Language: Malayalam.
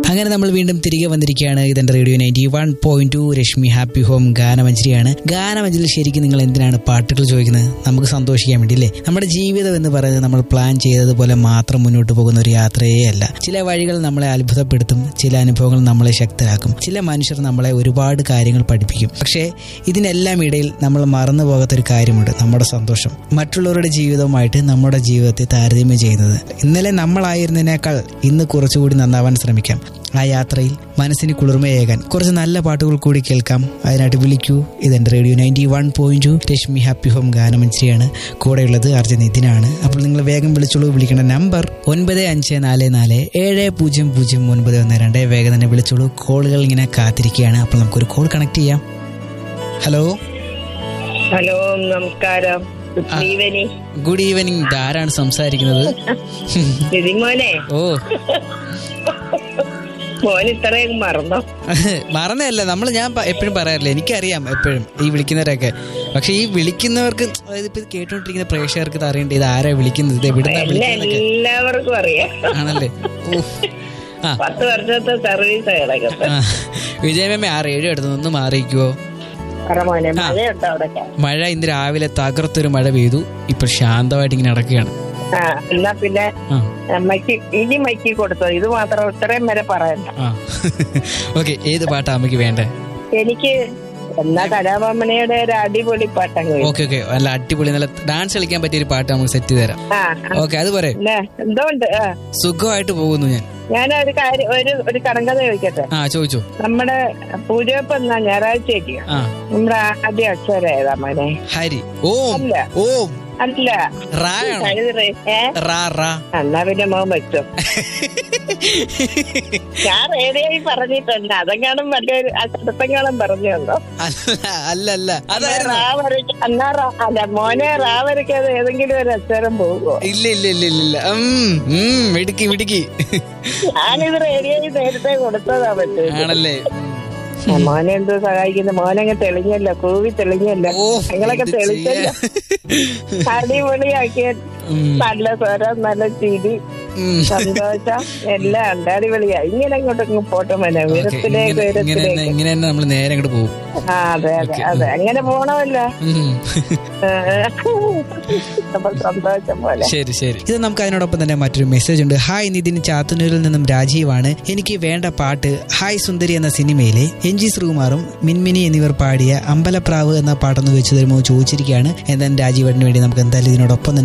അങ്ങനെ നമ്മൾ വീണ്ടും തിരികെ വന്നിരിക്കുകയാണ് ഇതെന്റെ radio ninety one point two Rashmi happy home ഗാനമഞ്ജരിയാണ് ഗാനമഞ്ജരിയിൽ ശരിക്കും നിങ്ങൾ എന്തിനാണ് പാട്ടുകൾ ചോദിക്കുന്നത് നമുക്ക് സന്തോഷിക്കാൻ വേണ്ടി അല്ലേ നമ്മുടെ ജീവിതം എന്ന് പറയുന്നത് നമ്മൾ പ്ലാൻ ചെയ്തതുപോലെ മാത്രം മുന്നോട്ട് പോകുന്ന ഒരു യാത്രയേ അല്ല ചില വഴികൾ നമ്മളെ അത്ഭുതപ്പെടുത്തും ചില അനുഭവങ്ങൾ നമ്മളെ ശക്തരാക്കും ചില മനുഷ്യർ നമ്മളെ ഒരുപാട് കാര്യങ്ങൾ പഠിപ്പിക്കും പക്ഷേ ഇതിനെല്ലാം ഇടയിൽ നമ്മൾ മറന്നു പോകാത്തൊരു കാര്യമുണ്ട് നമ്മുടെ സന്തോഷം മറ്റുള്ളവരുടെ ജീവിതവുമായിട്ട് നമ്മുടെ ജീവിതത്തെ താരതമ്യം ചെയ്യുന്നത് ഇന്നലെ നമ്മളായിരുന്നതിനേക്കാൾ ഇന്ന് കുറച്ചുകൂടി നന്നാവാൻ ശ്രമിക്കാം ആ യാത്രയിൽ മനസ്സിന് കുളിർമയേകാൻ കുറച്ച് നല്ല പാട്ടുകൾ കൂടി കേൾക്കാം അതിനായിട്ട് വിളിക്കൂ ഇതെന്റെ radio ninety one point two Rashmi happy home ഗാനമഞ്ചരിയാണ് കൂടെയുള്ളത് അർജൻ നിതിനാണ് അപ്പോൾ നിങ്ങൾ വേഗം വിളിച്ചോളൂ വിളിക്കേണ്ട നമ്പർ ഒൻപത് അഞ്ച് നാല് നാല് ഏഴ് പൂജ്യം പൂജ്യം ഒൻപത് ഒന്ന് രണ്ട് വേഗം തന്നെ വിളിച്ചോളൂ കോളുകൾ ഇങ്ങനെ കാത്തിരിക്കുകയാണ് അപ്പോൾ നമുക്കൊരു കോൾ കണക്ട് ചെയ്യാം ഹലോ ഹലോ നമസ്കാരം ജീവനി ഗുഡ് ഈവനിങ് ഇതാരാണ് സംസാരിക്കുന്നത് രതിമോനെ ഓ മോൻ ഇത്രയും മറന്നോ മറന്നല്ല നമ്മൾ ഞാൻ പ- എപ്പോഴും പറയാറില്ല എനിക്കറിയാം എപ്പോഴും ഈ വിളിക്കുന്നവരൊക്കെ പക്ഷെ ഈ വിളിക്കുന്നവർക്ക് അതായത് ഇപ്പൊ ഇത് കേട്ടോണ്ടിരിക്കുന്ന പ്രേക്ഷകർക്ക് ഇത് അറിയണ്ടേ ഇത് ആരാ വിളിക്കുന്നത് ഇത് എവിടുന്നാ എന്നെ വിളിക്കുന്നതൊക്കെ എല്ലാവർക്കും അറിയാം ആണല്ലേ ഊഫ്. ആ പത്ത് വർഷത്തെ സർവീസ് കിടക്കുന്നത് ആ. വിജയമേമ ആ റേഡിയോ എടുത്ത് ഒന്ന് മാറിയിക്കുവോ പറ മോനെ മഴയുണ്ടോ അവിടെ മഴ ഇന്ന് രാവിലെ തകർത്തൊരു മഴ പെയ്തു ഇപ്പൊ ശാന്തമായിട്ട് ഇങ്ങനെ നടക്കുകയാണ് ആ എന്നാ പിന്നെ ആ മൈക്ക് ഇനി മൈക്ക് കൊടുത്തോ ഇത് മാത്രം ഇത്രയും വരെ പറയണ്ട ആ ഓക്കെ ഏത് പാട്ടാ അമ്മയ്ക്ക് വേണ്ടേ എനിക്ക് എന്നാ കലാഭമണിയുടെ ഒരു അടിപൊളി പാട്ടങ്ങ് വരും. ഓക്കെ ഓക്കെ നല്ല അടിപൊളി നല്ല ഡാൻസ് കളിക്കാൻ പറ്റിയ ഒരു പാട്ട് നമുക്ക് സെറ്റ് ചെയ്ത് തരാം ആ ഓക്കെ അത് പോരെ പിന്നെ എന്തുകൊണ്ട് ആ സുഖമായിട്ട് പോകുന്നു ഞാൻ ഞാൻ ഒരു കാര്യം ഒരു ഒരു കടങ്കഥ ചോദിക്കട്ടെ ആ ചോദിച്ചോ നമ്മുടെ പൂജപ്പ് എന്നാ ഞായറാഴ്ചയ്ക്ക് ആ നമ്മുടെ ആദ്യ അക്ഷരം ഏതാ മോനെ ഹരി ഓം അല്ല ഓം അല്ല റായാണോ കഴുതറേ ഏ റാ റാ എന്നാ പിന്നെ മോൻ വെച്ചോ ഞാൻ റേഡിയോയിൽ പറഞ്ഞിട്ടുണ്ട് അതെങ്ങാനും മറ്റൊരു അക്ഷരത്തെങ്ങാനും പറഞ്ഞു തന്നോ അല്ല അല്ല അല്ല അതായിരുന്നു റാ വരയ്ക്ക എന്നാ റാ അല്ല മോനെ റാ വരയ്ക്കാതെ ഏതെങ്കിലും ഒരു അക്ഷരം പോകുമോ ഇല്ല ഇല്ല ഇല്ല ഇല്ല ഇല്ല ഉം, ഉം, മിടുക്കി മിടുക്കി ഞാനിത് റേഡിയോയിൽ നേരത്തെ കൊടുത്തതാ പറ്റും ആണല്ലേ ഉം. മോനെ എന്തോ സഹായിക്കുന്നു മോനങ്ങ് തെളിഞ്ഞല്ലോ കൂവി തെളിഞ്ഞല്ലോ ഓ നിങ്ങളൊക്കെ എന്ത് തെളിച്ചല്ലോ ചെയ്യാ? അടിപൊളിയാക്കിയ ഉം, നല്ല സ്വരം നല്ല ചിരി ഉം. സന്തോഷം എല്ലാം ഉണ്ട് അടിപൊളിയാ ഇങ്ങനെ അങ്ങോട്ടൊക്കെ പോട്ടെ മോനെ ഓക്കേ, ഉയരത്തിലേക്ക് ഇങ്ങനെ ഇങ്ങനെ തന്നെ- ഉയരത്തിലേക്ക് ഇങ്ങനെ തന്നെ നമ്മൾ നേരെ അങ്ങോട്ട് പോകും ആ അതെ അതെ ഓക്കേ, അതെ അങ്ങനെ പോണമല്ലോ ഉം. അപ്പൊ സന്തോഷം പോലെ ശരി ശരി ഇത് നമുക്ക് അതിനോടൊപ്പം തന്നെ മറ്റൊരു മെസ്സേജ് ഉണ്ട് ഹായ് നിതിൻ ചാത്തന്നൂരിൽ നിന്നും രാജീവാണ് എനിക്ക് വേണ്ട പാട്ട് ഹായ് സുന്ദരി എന്ന സിനിമയിലെ എൻ ജി ശ്രീകുമാറും മിൻമിനി എന്നിവർ പാടിയ അമ്പലപ്രാവ് എന്ന പാട്ടൊന്ന് വെച്ച് തരുമോ ചോദിച്ചിരിക്കുകയാണ് എന്തായാലും രാജീവേട്ടന് വേണ്ടി നമുക്ക് എന്തായാലും ഇതിനോടൊപ്പം തന്നെ